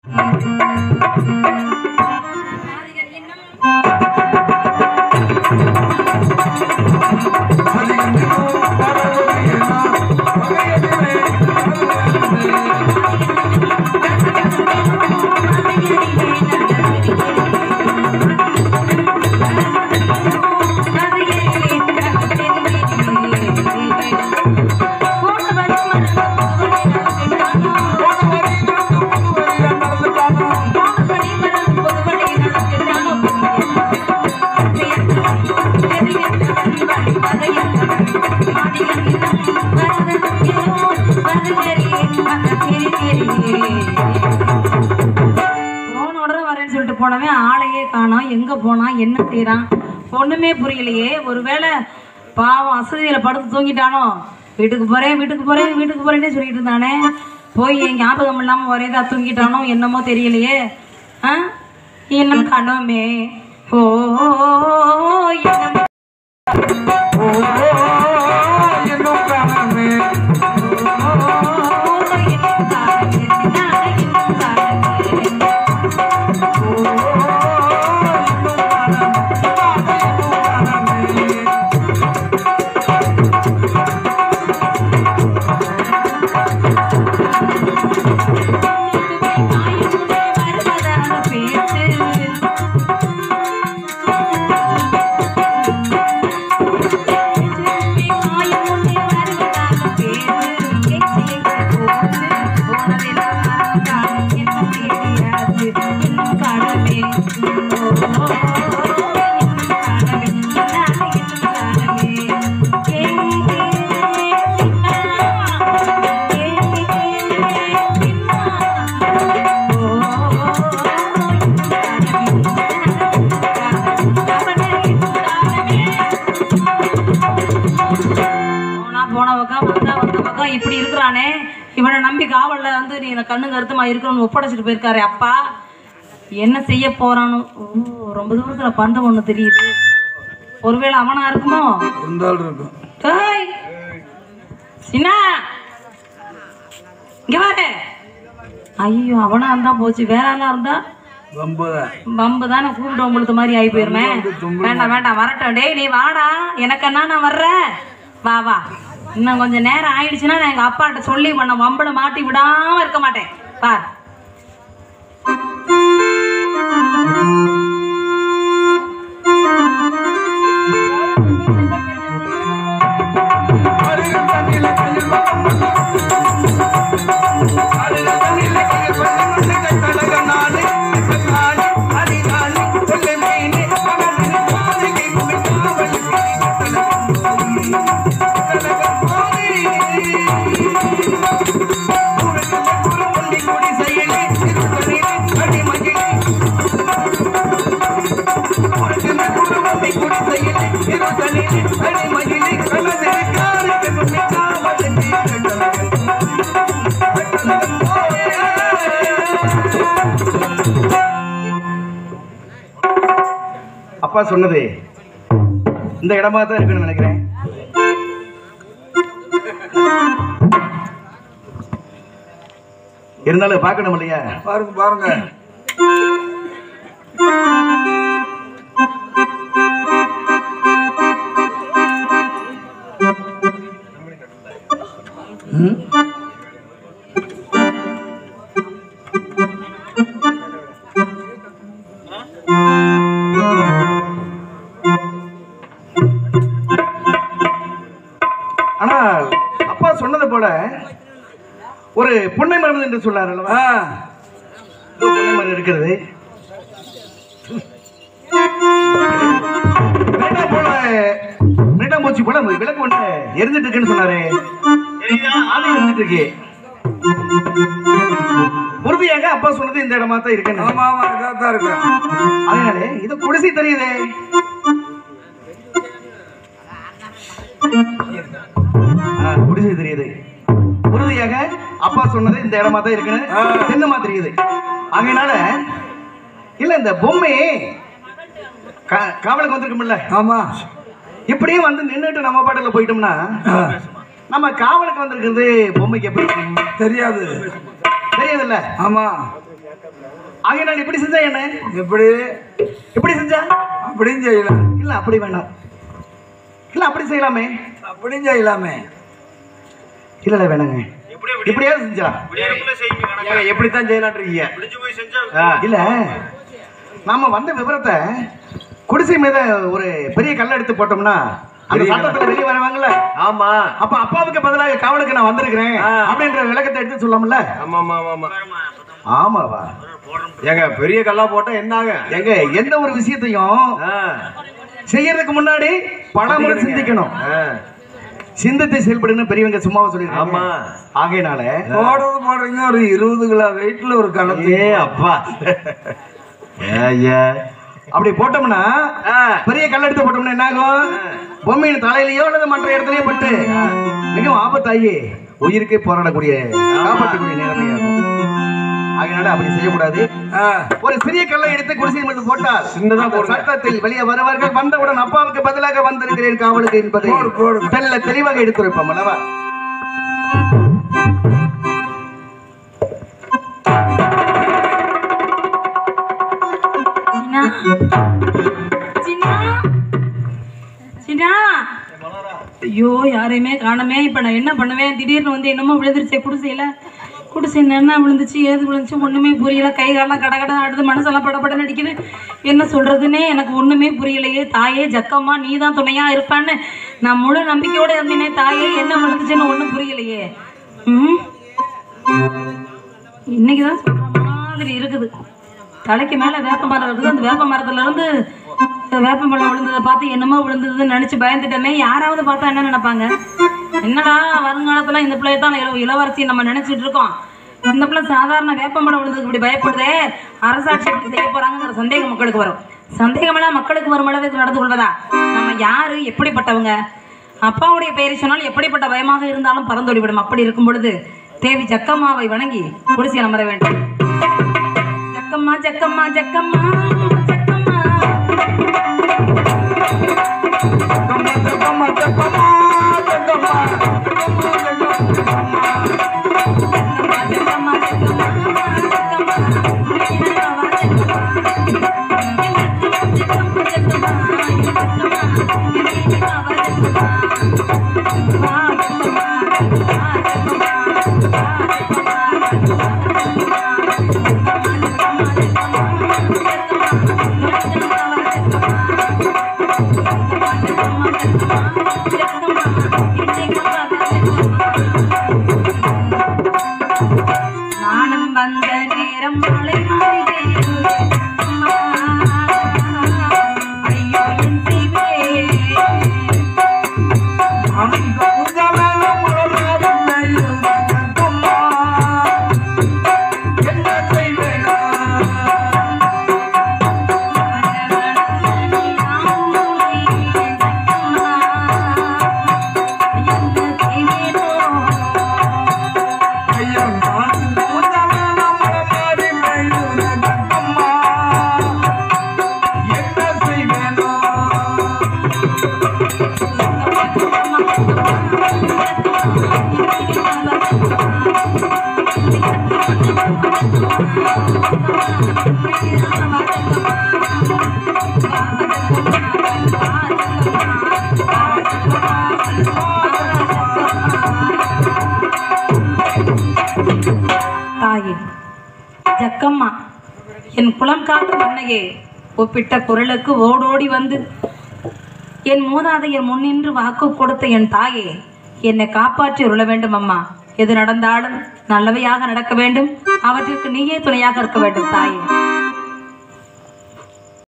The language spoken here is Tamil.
போன உடனே வரேன்னு சொல்லிட்டு போனவன் ஆளையே காணோம் எங்க போனா என்ன செய்யறான் ஒண்ணுமே புரியலையே ஒருவேளை பாவம் அசதியில படுத்து தூங்கிட்டானோ வீட்டுக்கு போறேன் வீட்டுக்கு போறேன் வீட்டுக்கு போறேன்னே சொல்லிட்டு இருந்தானே போய் என் ஞாபகம் இல்லாம ஒரேதா தூங்கிட்டானோ என்னமோ தெரியலையே ஆ இன்னும் கனவுமே ஓ இன்னும் போனா போன பக்கம் வந்தா வந்த பக்கம் இப்படி இருக்கிறானே இவனை நம்பி காவல்ல வந்து நீ எனக்கு கண்ணு கருத்துமா இருக்கணும்னு ஒப்படைச்சிட்டு போயிருக்காரு அப்பா என்ன செய்ய போறானோ ஓ ரொம்ப தூரத்துல பந்தம் ஒண்ணு தெரியுது ஒருவேளை அவனா இருக்குமோ இருந்தாலும் இருக்கும் டேய் சின்னா இங்க வாரு ஐயோ அவனா இருந்தா போச்சு வேற ஆளா இருந்தா ரொம்ப பம்பு தானே கூப்பிட்டு உங்களுக்கு மாதிரி ஆகி போயிருமே வேண்டாம் வேண்டாம் வரட்டும் டேய் நீ வாடா எனக்கு என்ன நான் வர்றேன் வா வா இன்னும் கொஞ்சம் நேரம் ஆயிடுச்சுன்னா நான் எங்க அப்பாட்ட சொல்லி பண்ண வம்பளை மாட்டி விடாம இருக்க மாட்டேன் பார் அப்பா சொன்னது இந்த இடமா தான் இருக்குன்னு நினைக்கிறேன் இருந்தாலும் பார்க்கணும் இல்லையா பாருங்க பாருங்க ஆனால் அப்பா சொன்னது போல ஒரு புன்னை மருந்து என்று சொன்னார் அல்லவா ஆ இதோ புன்னை மரம் இருக்கிறது வேண்டாம் போல வேண்டாம் போச்சு போல விளக்கு ஒண்ணு எரிஞ்சிட்டு இருக்குன்னு சொன்னாரு ஆவி எரிஞ்சிட்டு இருக்கு உறுதியாக அப்பா சொன்னது இந்த இடமா தான் இருக்குன்னு ஆமா ஆமா இதாக தான் இருக்கு அதனாலே இது குடிசை தெரியுதே ஆ, குடிசை தெரியுது உறுதியாக அப்பா சொன்னது இந்த இடமா தான் இருக்குன்னு ஆ. சின்னமா தெரியுது அதனால இல்ல இந்த பொம்மை கா- காவலுக்கு வந்திருக்கும்ல ஆமா இப்படியே வந்து நின்னுட்டு நம்ம பாட்டுல போயிட்டோம்னா ஆ, நம்ம காவலுக்கு வந்திருக்கிறது பொம்மைக்கு எப்படி இருக்கும்? தெரியாது தெரியாதுல்ல ஆமா ஆகிய நான் இப்படி செஞ்சா என்ன எப்படி இப்படி செஞ்சா அப்படியும் செய்யலாம் இல்ல அப்படி வேணாம் இல்ல அப்படி செய்யலாமே அப்படியும் செய்யலாமே இல்ல இல்ல வேணாங்க இப்படியாவது செஞ்சா ஏங்க, எப்படித்தான் செய்யலாம்னு இருக்கீங்க ஆ. இல்ல நாம வந்த விவரத்தை குடிசை மீத ஒரு பெரிய கல்ல எடுத்து போட்டோம்னா அந்த பெரிய கல்ல. சட்டத்துல வெளியே வருவாங்கல்ல ஆமா அப்ப அப்பாவுக்கு பதிலாக காவலுக்கு நான் வந்திருக்கிறேன் ஆ. அப்படின்ற விளக்கத்தை எடுத்து சொல்லலாம்ல ஆமா ஆமா ஆமா ஆமா ஆமாவா ஏங்க பெரிய கல்லா போட்டா என்னாங்க எங்க எந்த ஒரு விஷயத்தையும் ஆ. செய்யறதுக்கு முன்னாடி பலமுறை சிந்திக்கணும் ஆ. சிந்தத்தை செயல்படுன்னு பெரியவங்க சும்மாவா சொல்லிருக்காங்க ஆமா. ஆகையினால போடுறது போடுறீங்க ஒரு இருபது கிலோ வெயிட்ல ஒரு கணக்கு ஏ அப்பா ஏ, ஏ. அப்படி போட்டோம்னா ஆ. பெரிய கல் எடுத்து போட்டோம்னா என்ன ஆகும் பொம்மையின் தலையிலயோ அல்லது மற்ற இடத்துலயோ பட்டு மிகவும் ஆபத்தாகி உயிருக்கே போராடக்கூடிய காப்பாற்றக்கூடிய நிலைமையாகும் அதனால அப்படி செய்யக்கூடாது ஆ, ஒரு சிறிய கல்லை எடுத்து குடிசை மீது போட்டால் சின்னதா அந்த போடுங்க. சட்டத்தில் வெளியே வருவார்கள் வந்தவுடன் அப்பாவுக்கு பதிலாக வந்திருக்கிறேன் காவலுக்கு என்பதை போடு, போடு. தெல்ல தெளிவாக எடுத்துரைப்போம் அல்லவா சின்னா சின்னா சின்னா ஐயோ யாரையுமே காணமே இப்போ நான் என்ன பண்ணுவேன் திடீர்னு வந்து என்னமோ விழுந்துருச்சே குடிசையில் குடிசை என்ன விழுந்துச்சு ஏது விழுந்துச்சு ஒன்றுமே புரியல கை காலம் கட கட அடுத்து மனசெல்லாம் படபட நடிக்குது என்ன சொல்கிறதுனே எனக்கு ஒன்றுமே புரியலையே தாயே ஜக்கம்மா நீ தான் துணையாக இருப்பான்னு நான் முழு நம்பிக்கையோடு இருந்தேனே தாயே என்ன விழுந்துச்சுன்னு ஒன்றும் புரியலையே ம் இன்னைக்கு தான் சொல்கிற மாதிரி இருக்குது தலைக்கு மேலே வேப்ப மரம் இருக்குது அந்த வேப்ப மரத்துல இருந்து வேப்ப மரம் விழுந்ததை பார்த்து என்னமோ விழுந்ததுன்னு நினச்சி பயந்துட்டோமே யாராவது பார்த்தா என்ன நினைப்பாங்க என்னடா வருங்காலத்துல இந்த பிள்ளைய தான் இள இளவரசி நம்ம நினைச்சிட்டு இருக்கோம் இந்த பிள்ளை சாதாரண வேப்ப மரம் விழுந்ததுக்கு இப்படி பயப்படுதே அரசாட்சி இப்படி செய்ய போறாங்கிற சந்தேகம் மக்களுக்கு வரும் சந்தேகமெல்லாம் மக்களுக்கு வரும் அளவுக்கு நடந்து கொள்வதா நம்ம யாரு எப்படிப்பட்டவங்க அப்பாவுடைய பெயரை சொன்னால் எப்படிப்பட்ட பயமாக இருந்தாலும் பறந்தோடிவிடும் அப்படி இருக்கும் பொழுது தேவி ஜக்கம்மாவை வணங்கி குடிசையில் அமர வேண்டும் ஜக்கம்மா ஜக்கம்மா ஜக்கம்மா ஜக்கம்மா தக்கம்மா, தக்கம்மா, தக்கம்மா, தக்கம்மா, ஜக்கம்மா ஜக்கம்மா நானும் வந்த நேரம் மழை மாறுகிறது. அம்மா, ஐயோ என் தீவே. அந்த உங்களால முழங்கால் இல்லை, தக்கம்மா. என்ன செய்வேனா? ஐயா, நான் உங்களால முழங்கால் இல்லை, தக்கம்மா. என்ன செய்வேனா? தாயே ஜக்கம்மா என் குலம் காத்து மண்ணையே ஒப்பிட்ட குரலுக்கு ஓடோடி வந்து என் மூதாதையர் முன்னின்று வாக்கு கொடுத்த என் தாயே என்னை காப்பாற்றி உருள வேண்டும் அம்மா எது நடந்தாலும் நல்லவையாக நடக்க வேண்டும் அவற்றிற்கு நீயே துணையாக இருக்க வேண்டும் தாயே